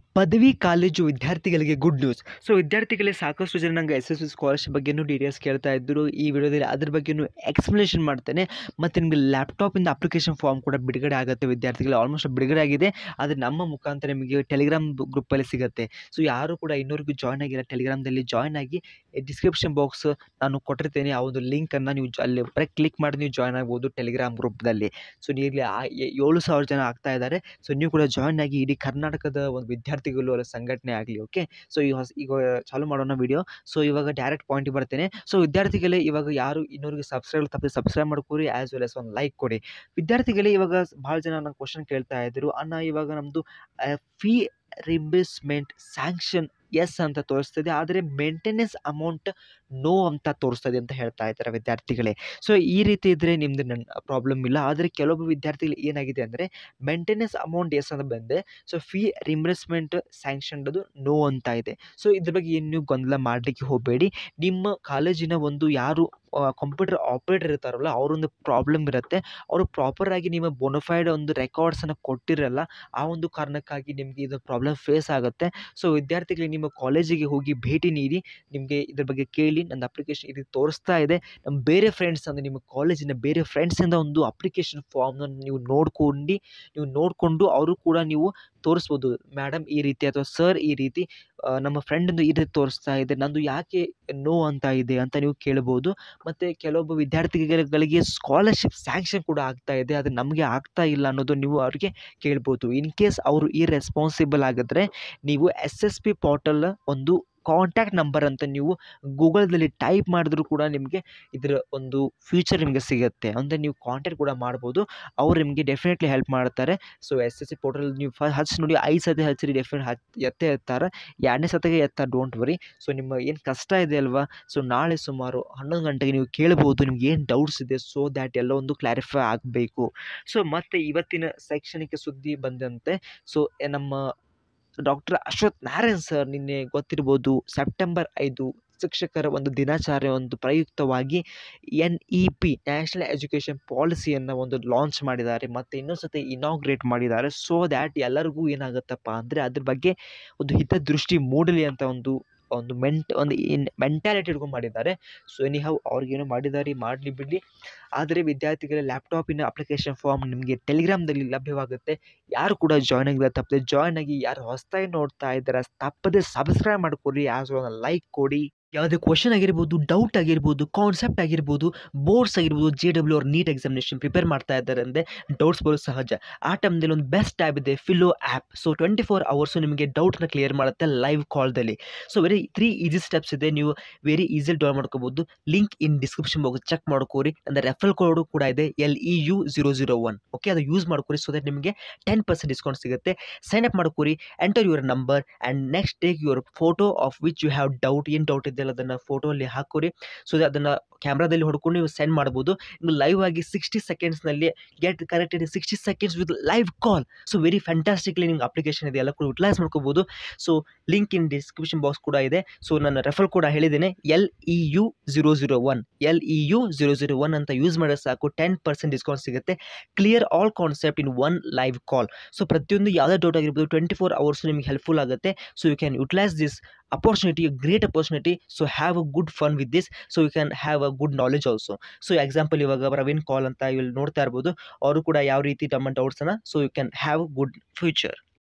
ಪದವಿ ಕಾಲೇಜು ವಿದ್ಯಾರ್ಥಿಗಳಿಗೆ good news so ವಿದ್ಯಾರ್ಥಿಗಳಿಗೆ ಸಾಕಷ್ಟು ಜನ ನಂಗೆ ಎಸ್ ಎಸ್ ಸಿ ಸ್ಕಾಲರ್ಶಿಪ್ ಬಗ್ಗೆನೂ ಡೀಟೇಲ್ಸ್ ಕೇಳ್ತಾ ಇದ್ದರು ಈ ವಿಡಿಯೋದಲ್ಲಿ ಅದ್ರ ಬಗ್ಗೆನೂ ಎಕ್ಸ್ಪ್ಲನೇಷನ್ ಮಾಡ್ತೇನೆ ಮತ್ತು ನಿಮಗೆ ಲ್ಯಾಪ್ಟಾಪಿಂದ ಅಪ್ಲಿಕೇಶನ್ ಫಾರ್ಮ್ ಕೂಡ ಬಿಡುಗಡೆ ಆಗುತ್ತೆ ವಿದ್ಯಾರ್ಥಿಗಳು ಆಲ್ಮೋಸ್ಟ್ ಬಿಡುಗಡೆ ಆಗಿದೆ ಆದರೆ ನಮ್ಮ ಮುಖಾಂತರ ನಿಮಗೆ ಟೆಲಿಗ್ರಾಮ್ ಗ್ರೂಪಲ್ಲಿ ಸಿಗುತ್ತೆ ಸೊ ಯಾರು ಕೂಡ ಇನ್ನೂರಿಗೂ ಜಾಯ್ನ್ ಆಗಿಲ್ಲ ಟೆಲಿಗ್ರಾಮ್ದಲ್ಲಿ ಜಾಯ್ನ್ ಆಗಿ ಡಿಸ್ಕ್ರಿಪ್ಷನ್ ಬಾಕ್ಸ್ ನಾನು ಕೊಟ್ಟಿರ್ತೇನೆ ಆ ಒಂದು ಲಿಂಕನ್ನು ನೀವು ಜ- ಅಲ್ಲಿ ಬರೀ ಕ್ಲಿಕ್ ಮಾಡಿ ನೀವು ಜಾಯ್ನ್ ಆಗ್ಬೋದು ಟೆಲಿಗ್ರಾಮ್ ಗ್ರೂಪ್ದಲ್ಲಿ ಸೊ ನೀಗಲೇ ಆ ಎ- ಏಳು ಸಾವಿರ ಜನ ಆಗ್ತಾ ಇದ್ದಾರೆ ಸೊ ನೀವು ಕೂಡ ಜಾಯ್ನ್ ಆಗಿ ಇಡೀ ಕರ್ನಾಟಕದ ಒಂದು ವಿದ್ಯಾರ್ಥಿಗಳು ಅವರ ಸಂಘಟನೆ ಆಗಲಿ ಓಕೆ ಸೊ ಈಗ ಹೊಸ ಈಗ ಚಾಲು ಮಾಡೋಣ ವಿಡಿಯೋ ಸೊ ಇವಾಗ ಡೈರೆಕ್ಟ್ ಪಾಯಿಂಟಿಗೆ ಬರ್ತೇನೆ ಸೊ ವಿದ್ಯಾರ್ಥಿಗಳೇ ಇವಾಗ ಯಾರು ಇನ್ನೂರಿಗೆ ಸಬ್ಸ್ಕ್ರೈಬ್ ತಪ್ಪದೆ ಸಬ್ಸ್ಕ್ರೈಬ್ ಮಾಡ್ಕೊರಿ ಆ್ಯಸ್ ವೆಲ್ ಎಸ್ ಒಂದು ಲೈಕ್ ಕೊಡಿ ವಿದ್ಯಾರ್ಥಿಗಳೇ ಇವಾಗ ಭಾಳ ಜನ ನಂಗೆ ಕ್ವಶನ್ ಕೇಳ್ತಾ ಇದ್ರು ಅಣ್ಣ ಇವಾಗ ನಮ್ಮದು ಫೀ ರಿಂಬರ್ಸ್ಮೆಂಟ್ ಸ್ಯಾಂಕ್ಷನ್ ಎಸ್ ಅಂತ ತೋರಿಸ್ತದೆ ಆದರೆ ಮೇಂಟೆನೆನ್ಸ್ ಅಮೌಂಟ್ ನೋ ಅಂತ ತೋರಿಸ್ತದೆ ಅಂತ ಹೇಳ್ತಾ ಇದ್ದಾರೆ ವಿದ್ಯಾರ್ಥಿಗಳೇ ಸೊ ಈ ರೀತಿ ಇದ್ದರೆ ನಿಮ್ಮದು ನನ್ನ ಪ್ರಾಬ್ಲಮ್ ಇಲ್ಲ ಆದರೆ ಕೆಲವೊಬ್ಬ ವಿದ್ಯಾರ್ಥಿಗಳು ಏನಾಗಿದೆ ಅಂದರೆ ಮೇಂಟೆನೆನ್ಸ್ ಅಮೌಂಟ್ ಎಸ್ ಅಂತ ಬಂದೆ ಸೊ ಫೀ ರಿಂಬರ್ಸ್ಮೆಂಟ್ ಸ್ಯಾಂಕ್ಷನ್ದು ನೋ ಅಂತ ಇದೆ ಸೊ ಇದ್ರ ಬಗ್ಗೆ ಏನು ನೀವು ಗೊಂದಲ ಮಾಡಲಿಕ್ಕೆ ಹೋಗಬೇಡಿ ನಿಮ್ಮ ಕಾಲೇಜಿನ ಒಂದು ಯಾರು ಕಂಪ್ಯೂಟರ್ ಆಪ್ರೇಟರ್ ಇರ್ತಾರಲ್ಲ ಅವರೊಂದು ಪ್ರಾಬ್ಲಮ್ ಇರುತ್ತೆ ಅವರು ಪ್ರಾಪರಾಗಿ ನಿಮ್ಮ ಬೋನಫೈಡ್ ಒಂದು ರೆಕಾರ್ಡ್ಸನ್ನು ಕೊಟ್ಟಿರಲ್ಲ ಆ ಒಂದು ಕಾರಣಕ್ಕಾಗಿ ನಿಮಗೆ ಇದು ಪ್ರಾಬ್ಲಮ್ ಫೇಸ್ ಆಗುತ್ತೆ ಸೊ ವಿದ್ಯಾರ್ಥಿಗಳಿಗೆ ನಿಮ್ಮ ಕಾಲೇಜಿಗೆ ಹೋಗಿ ಭೇಟಿ ನೀಡಿ ನಿಮಗೆ ಇದ್ರ ಬಗ್ಗೆ ಕೇಳಿ ನನ್ನ ಅಪ್ಲಿಕೇಶನ್ ಇದು ತೋರಿಸ್ತಾ ಇದೆ ನಮ್ಮ ಬೇರೆ ಫ್ರೆಂಡ್ಸ್ ಅಂದರೆ ನಿಮ್ಮ ಕಾಲೇಜಿನ ಬೇರೆ ಫ್ರೆಂಡ್ಸಿಂದ ಒಂದು ಅಪ್ಲಿಕೇಶನ್ ಫಾರ್ಮ್ನ ನೀವು ನೋಡ್ಕೊಂಡು ನೀವು ನೋಡಿಕೊಂಡು ಅವರು ಕೂಡ ನೀವು ತೋರಿಸ್ಬೋದು ಮೇಡಮ್ ಈ ರೀತಿ ಅಥವಾ ಸರ್ ಈ ರೀತಿ ಆ, ನಮ್ಮ ಫ್ರೆಂಡಿಂದು ಈ ರೀತಿ ತೋರಿಸ್ತಾ ಇದೆ ನಂದು ಯಾಕೆ ನೋ ಅಂತ ಇದೆ ಅಂತ ನೀವು ಕೇಳ್ಬೋದು ಮತ್ತು ಕೆಲವೊಬ್ಬ ವಿದ್ಯಾರ್ಥಿಗಳಿಗೆ ಸ್ಕಾಲರ್ಶಿಪ್ ಸ್ಯಾಂಕ್ಷನ್ ಕೂಡ ಆಗ್ತಾ ಇದೆ ಅದು ನಮಗೆ ಆಗ್ತಾ ಇಲ್ಲ ಅನ್ನೋದು ನೀವು ಅವ್ರಿಗೆ ಕೇಳ್ಬೋದು ಇನ್ ಕೇಸ್ ಅವರು ಈ ರೆಸ್ಪಾನ್ಸಿಬಲ್ ಆಗಿದ್ರೆ ನೀವು ಎಸ್ ಎಸ್ ಪಿ ಪೋರ್ಟಲ್ ಒಂದು ಕಾಂಟ್ಯಾಕ್ಟ್ ನಂಬರ್ ಅಂತ ನೀವು ಗೂಗಲ್ದಲ್ಲಿ ಟೈಪ್ ಮಾಡಿದ್ರೂ ಕೂಡ ನಿಮಗೆ ಇದರ ಒಂದು ಫ್ಯೂಚರ್ ನಿಮಗೆ ಸಿಗುತ್ತೆ ಅಂದರೆ ನೀವು ಕಾಂಟ್ಯಾಕ್ಟ್ ಕೂಡ ಮಾಡ್ಬೋದು ಅವ್ರು ನಿಮಗೆ ಡೆಫಿನೆಟ್ಲಿ ಹೆಲ್ಪ್ ಮಾಡ್ತಾರೆ so S S C portal ನೀವು ಫ ಹಚ್ಚಿ ನೋಡಿ ಐದು ಸತಿ ಹಚ್ಚಿರಿ ಡೆಫಿನೆಟ್ ಹಚ್ ಎತ್ತೇ ಎತ್ತಾರೆ ಎರಡನೇ ಸತಿಗೆ ಎತ್ತಾರೆ ಡೋಂಟ್ ವರಿ ಸೊ ನಿಮ್ಮ ಏನು ಕಷ್ಟ ಇದೆ ಅಲ್ವಾ ಸೊ ನಾಳೆ ಸುಮಾರು ಹನ್ನೊಂದು ಗಂಟೆಗೆ ನೀವು ಕೇಳ್ಬೋದು ನಿಮ್ಗೆ ಏನು ಡೌಟ್ಸ್ ಇದೆ ಸೊ ದ್ಯಾಟ್ ಎಲ್ಲ ಒಂದು ಕ್ಲಾರಿಫೈ ಆಗಬೇಕು ಸೊ ಮತ್ತು ಇವತ್ತಿನ ಶೈಕ್ಷಣಿಕ ಸುದ್ದಿ ಬಂದಂತೆ ಸೊ ನಮ್ಮ ಡಾಕ್ಟರ್ ಅಶ್ವಥ್ ನಾರಾಯಣ್ ಸರ್ ನಿನ್ನೆ ಗೊತ್ತಿರ್ಬೋದು ಸೆಪ್ಟೆಂಬರ್ ಐದು ಶಿಕ್ಷಕರ ಒಂದು ದಿನಾಚರಣೆ ಒಂದು ಪ್ರಯುಕ್ತವಾಗಿ N E P national education ಪಾಲಿಸಿಯನ್ನು ಒಂದು ಲಾಂಚ್ ಮಾಡಿದ್ದಾರೆ ಮತ್ತು ಇನ್ನೊಂದು ಸತಿ ಇನಾಗ್ರೇಟ್ ಮಾಡಿದ್ದಾರೆ ಸೊ ದ್ಯಾಟ್ ಎಲ್ಲರಿಗೂ ಏನಾಗುತ್ತಪ್ಪ ಅಂದರೆ ಅದ್ರ ಬಗ್ಗೆ ಒಂದು ಹಿತದೃಷ್ಟಿ ಮೂಡಲಿ ಅಂತ ಒಂದು ಒಂದು ಮೆಂಟ್ ಒಂದು ಇನ್ ಮೆಂಟ್ಯಾಲಿಟಿ ಇಟ್ಕೊಂಡು ಮಾಡಿದ್ದಾರೆ ಸೊ ಎನಿ ಹೌ ಅವ್ರಿಗೇನೋ ಮಾಡಿದ್ದಾರೆ ಮಾಡಲಿ ಬಿಡಲಿ ಆದರೆ ವಿದ್ಯಾರ್ಥಿಗಳ ಲ್ಯಾಪ್ಟಾಪಿನ ಅಪ್ಲಿಕೇಶನ್ ಫಾರ್ಮ್ ನಿಮಗೆ ಟೆಲಿಗ್ರಾಮ್ದಲ್ಲಿ ಲಭ್ಯವಾಗುತ್ತೆ ಯಾರು ಕೂಡ ಜಾಯ್ನ್ ಆಗಿಲ್ಲ ತಪ್ಪದೆ ಜಾಯ್ನ್ ಆಗಿ ಯಾರು ಹೊಸದಾಗಿ ನೋಡ್ತಾ ಇದ್ದಾರೆ ತಪ್ಪದೆ ಸಬ್ಸ್ಕ್ರೈಬ್ ಮಾಡ್ಕೊಡಿ ಆಸ್ ಒಂದು ಲೈಕ್ ಕೊಡಿ ಯಾವುದೇ ಕ್ವಶನ್ ಆಗಿರ್ಬೋದು ಡೌಟ್ ಆಗಿರ್ಬೋದು ಕಾನ್ಸೆಪ್ಟ್ ಆಗಿರ್ಬೋದು ಬೋರ್ಡ್ಸ್ ಆಗಿರ್ಬೋದು ಜೆ ಡಬ್ಲ್ಯೂ ಅವ್ರು ನೀಟ್ ಎಕ್ಸಾಮಿನೇಷನ್ ಪ್ರಿಪೇರ್ ಮಾಡ್ತಾ ಇದ್ದಾರೆ ಅಂದರೆ ಡೌಟ್ಸ್ ಬರೋದು ಸಹಜ ಆ ಟೈಮ್ದಲ್ಲಿ ಒಂದು ಬೆಸ್ಟ್ ಟ್ಯಾಬ್ ಇದೆ Filo app so twenty four hours ನಿಮಗೆ ಡೌಟ್ನ ಕ್ಲಿಯರ್ ಮಾಡುತ್ತೆ ಲೈವ್ ಕಾಲ್ದಲ್ಲಿ so very three easy steps ಇದೆ ನೀವು ವೆರಿ ಈಸಿಲಿ ಡೌನ್ ಮಾಡ್ಕೋಬೋದು link in description box check ಮಾಡ್ಕೋರಿ ಅಂದರೆ ರೆಫಲ್ ಕೋಡು ಕೂಡ ಇದೆ L E U zero zero one okay ಅದು ಯೂಸ್ ಮಾಡ್ಕೊರಿ ಸೊ ದಟ್ ನಿಮಗೆ ಟೆನ್ ಪರ್ಸೆಂಟ್ ಡಿಸ್ಕೌಂಟ್ ಸಿಗುತ್ತೆ ಸೈನ್ ಅಪ್ ಮಾಡ್ಕೋರಿ enter your number and next take your photo of which you have doubt ಏನು ಡೌಟ್ ಇದೆಯಲ್ಲ ಅದನ್ನು ಫೋಟೋ ಅಲ್ಲಿ ಹಾಕೋರಿ ಸೊ ಅದನ್ನು ಕ್ಯಾಮ್ರಾದಲ್ಲಿ ಹೊಡ್ಕೊಂಡು ನೀವು ಸೆಂಡ್ ಮಾಡ್ಬೋದು ನಿಮ್ಗೆ ಲೈವ್ ಆಗಿ ಸಿಕ್ಸ್ಟಿ ಸೆಕೆಂಡ್ಸ್ನಲ್ಲಿ get corrected sixty seconds with live call so very fantastically ನಿಮ್ಗೆ ಅಪ್ಲಿಕೇಶನ್ ಇದೆ ಎಲ್ಲ ಕೂಡ ಯುಟಿಲೈಸ್ ಮಾಡ್ಕೋಬೋದು so link in description box ಕೂಡ ಇದೆ ಸೊ ನಾನು ರೆಫರ್ ಕೂಡ ಹೇಳಿದ್ದೇನೆ L E U zero zero one L E U zero zero one ಅಂತ ಯೂಸ್ ಮಾಡಿದ್ರೆ ಸಾಕು ಟೆನ್ ಪರ್ಸೆಂಟ್ ಡಿಸ್ಕೌಂಟ್ ಸಿಗುತ್ತೆ clear all concept in one live call so ಪ್ರತಿಯೊಂದು ಯಾವುದೇ ಡೌಟ್ ಆಗಿರ್ಬೋದು ಟ್ವೆಂಟಿ ಫೋರ್ ಅವರ್ಸ್ ನಿಮಗೆ ಹೆಲ್ಪ್ಫುಲ್ ಆಗುತ್ತೆ so you can utilise this opportunity great opportunity so have a good fun with this so you can have a good knowledge also so example ಇವಾಗ ಪ್ರವೀಣ್ ಕಾಲ್ ಅಂತ ಇಲ್ಲಿ ನೋಡ್ತಾ ಇರ್ಬೋದು ಅವರು ಕೂಡ ಯಾವ ರೀತಿ ತಮ್ಮ ಡೌಟ್ಸನ್ನು so you can have good future